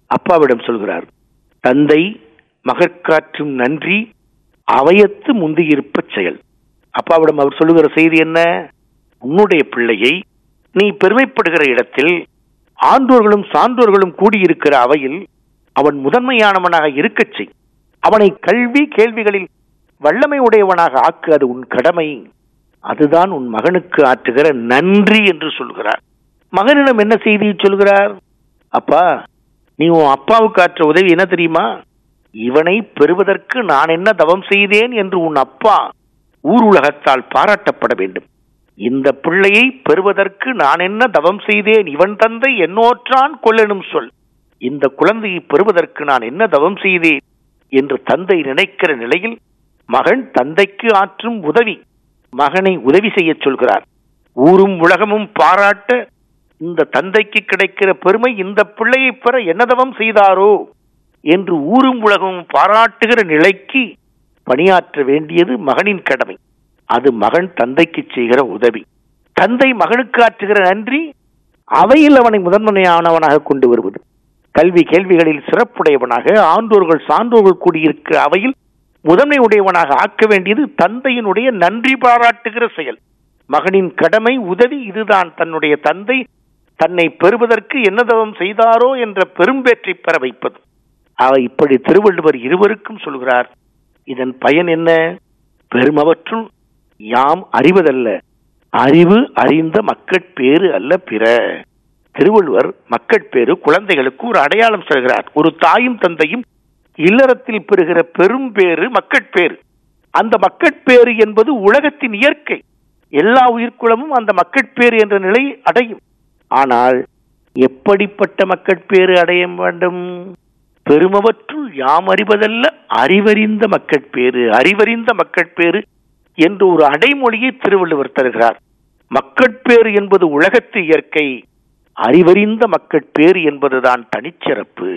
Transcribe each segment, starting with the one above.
அப்பாவிடம் சொல்கிறார் தந்தை மகற்காற்றும் நன்றி அவயத்து முந்தியிருப்ப செயல் அப்பாவிடம் அவர் சொல்லுகிற செய்தி என்ன உன்னுடைய பிள்ளையை நீ பெருமைப்படுகிற இடத்தில் ஆண்டோர்களும் சான்றோர்களும் கூடியிருக்கிற அவையில் அவன் முதன்மையானவனாக இருக்கச் செய் அவனை கல்வி கேள்விகளில் வல்லமை உடையவனாக ஆக்கு அது உன் கடமை அதுதான் உன் மகனுக்கு ஆற்றுகிற நன்றி என்று சொல்கிறார் மகனிடம் என்ன செய்தி சொல்கிறார் அப்பா நீ உன் அப்பாவுக்கு ஆற்ற உதவி என்ன தெரியுமா இவனை பெறுவதற்கு நான் என்ன தவம் செய்தேன் என்று உன் அப்பா ஊர் உலகத்தால் பாராட்டப்பட வேண்டும் இந்த பிள்ளையை பெறுவதற்கு நான் என்ன தவம் செய்தேன் இவன் தந்தை என்னோற்றான் கொல்லெனும் சொல் இந்த குழந்தையை பெறுவதற்கு நான் என்ன தவம் செய்தேன் என்று தந்தை நினைக்கிற நிலையில் மகன் தந்தைக்கு ஆற்றும் உதவி மகனை உதவி செய்ய சொல்கிறார் ஊரும் உலகமும் பாராட்ட இந்த தந்தைக்கு கிடைக்கிற பெருமை இந்த பிள்ளையை பெற என்ன தவம் செய்தாரோ என்று ஊரும் உலகமும் பாராட்டுகிற நிலைக்கு பணியாற்ற வேண்டியது மகனின் கடமை அது மகன் தந்தைக்கு செய்கிற உதவி தந்தை மகனுக்கு ஆற்றுகிற நன்றி அவையில் அவனை முதன்மையானவனாக கொண்டு வருவது கல்வி கேள்விகளில் சிறப்புடையவனாக ஆண்டோர்கள் சான்றோர்கள் கூடியிருக்கிற அவையில் முதன்மை உடையவனாக ஆக்க வேண்டியது தந்தையினுடைய நன்றி பாராட்டுகிற செயல் மகனின் கடமை உதவி இதுதான் தன்னுடைய தந்தை தன்னை பெறுவதற்கு என்ன தவம் செய்தாரோ என்ற பெரும்பேற்றை பெற வைப்பது அவை இப்படி திருவள்ளுவர் இருவருக்கும் சொல்கிறார் இதன் பயன் என்ன பெருமவற்றுள் யாம் அறிவதல்ல அறிவு அறிந்த மக்கட்பேறு அல்ல பிற திருவள்ளுவர் மக்கட்பேறு குழந்தைகளுக்கு ஒரு அடையாளம் சொல்கிறார் ஒரு தாயும் தந்தையும் இல்லறத்தில் பெறுகிற பெரும் பேறு மக்கட்பேறு அந்த மக்கட்பேறு என்பது உலகத்தின் இயற்கை எல்லா உயிர்க்குளமும் அந்த மக்கட்பேறு என்ற நிலை அடையும் ஆனால் எப்படிப்பட்ட மக்கட்பேறு அடைய வேண்டும் பெருமவற்றுள் யாம் அறிவதல்ல அறிவறிந்த மக்கட்பேறு அறிவறிந்த மக்கட்பேறு என்று ஒரு அடைமொழியை திருவள்ளுவர் தருகிறார் மக்கட்பேறு என்பது உலகத்து இயற்கை அறிவறிந்த மக்கட்பேறு என்பதுதான் தனிச்சிறப்பு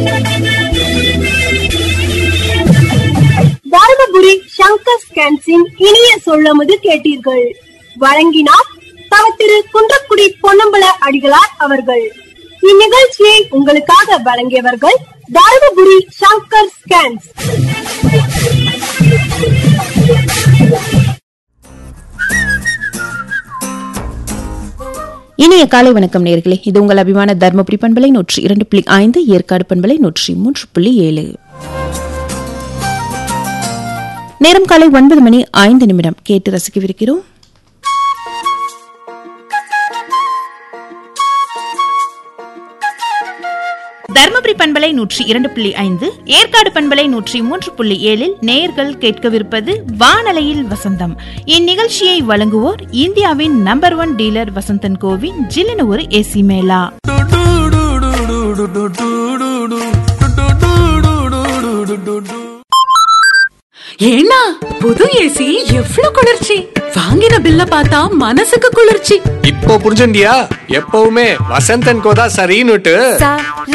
தருமபுரி சங்கர் ஸ்கேன்ஸின் இனிய சொல்லமுது கேட்டீர்கள் வழங்கினார் தவ திரு குன்றக்குடி பொன்னம்பல அடிகளார் அவர்கள் இந்நிகழ்ச்சியை உங்களுக்காக வழங்கியவர்கள் தருமபுரி சங்கர் ஸ்கேன்ஸ் இனிய காலை வணக்கம் நேர்களே இது உங்கள் அபிமான தர்மபுரி பண்பலை நூற்றி இரண்டு புள்ளி ஐந்து ஏற்காடு பண்பலை நூற்றி மூன்று புள்ளி ஏழு நேரம் காலை ஒன்பது மணி ஐந்து நிமிடம் கேட்டு ரசிக்கவிருக்கிறோம் தர்மபுரி பண்பலை நூற்றி இரண்டு புள்ளி ஐந்து ஏற்காடு பண்பலை நூற்றி மூன்று புள்ளி ஏழில் நேயர்கள் கேட்கவிருப்பது வானலையில் வசந்தம் இந்நிகழ்ச்சியை வழங்குவோர் இந்தியாவின் நம்பர் ஒன் டீலர் வசந்தன் கோவின் ஜில்லுனு ஒரு ஏசி மேளா ஏன்னா புது ஏசி எவ்ளோ குளிர்ச்சி வாங்கின பில்ல பார்த்தா மனசுக்கு குளிர்ச்சி இப்போ புரிஞ்சுண்டியா எப்பவுமே வசந்தன் கோதா சரின்னுட்டு